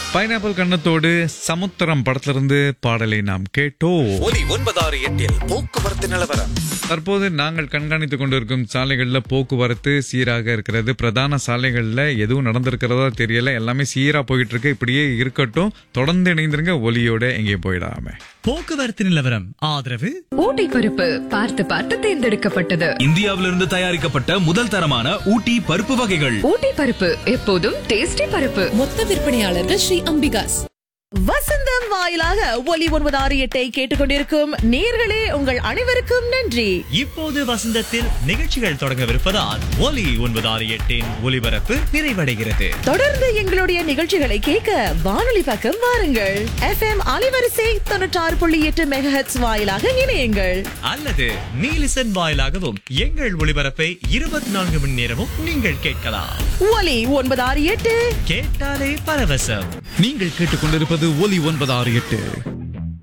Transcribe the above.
pineapple கண்ணத்தோடு சமுத்திரம் படத்திலிருந்து பாடலை நாம் கேட்டோம் ஒலி ஒன்பதாறு எட்டில் போக்குவரத்து நிலவரம் தற்போது நாங்கள் கண்காணித்துக் கொண்டிருக்கும் சாலைகளில் போக்குவரத்து சீராக இருக்கிறது பிரதான சாலைகளில் எதுவும் நடந்திருக்கிறதா தெரியல எல்லாமே சீரா போயிட்டு இருக்கு இப்படியே இருக்கட்டும் தொடர்ந்து இணைந்திருங்க ஒலியோட எங்கேயும் போயிடாம போக்குவரத்து நிலவரம் ஆதரவு ஊட்டி பருப்பு பார்த்து பார்த்து தேர்ந்தெடுக்கப்பட்டது இந்தியாவிலிருந்து தயாரிக்கப்பட்ட முதல் தரமான ஊட்டி பருப்பு வகைகள் ஊட்டி பருப்பு எப்போதும் டேஸ்டி பருப்பு மொத்த விற்பனையாளர்கள் ஸ்ரீ அம்பிகாஸ் வசந்தம் வாயிலாக ஒலி ஒன்பது ஆறு எட்டை கேட்டுக்கொண்டிருக்கும் நேர்களே உங்கள் அனைவருக்கும் நன்றி இப்போது வசந்தத்தில் நிகழ்ச்சிகள் தொடங்கவிருப்பதால் ஒலி ஒன்பது ஆறு எட்டின் ஒலிபரப்பு நிறைவடைகிறது தொடர்ந்து எங்களுடைய நிகழ்ச்சிகளை கேட்க வானொலி பக்கம் வாருங்கள் எஃப்எம் அலைவரிசை தொண்ணூற்றாறு புள்ளி எட்டு மெகஹெட்ஸ் வாயிலாக இணையுங்கள் அல்லது நீலிசன் வாயிலாகவும் எங்கள் ஒளிபரப்பை இருபத்தி நான்கு மணி நேரமும் நீங்கள் கேட்கலாம் ஒலி ஒன்பது ஆறு எட்டு கேட்டாலே பரவசம் நீங்கள் கேட்டுக்கொண்டிருப்பது ஒலி ஒன்பது ஆறு எட்டு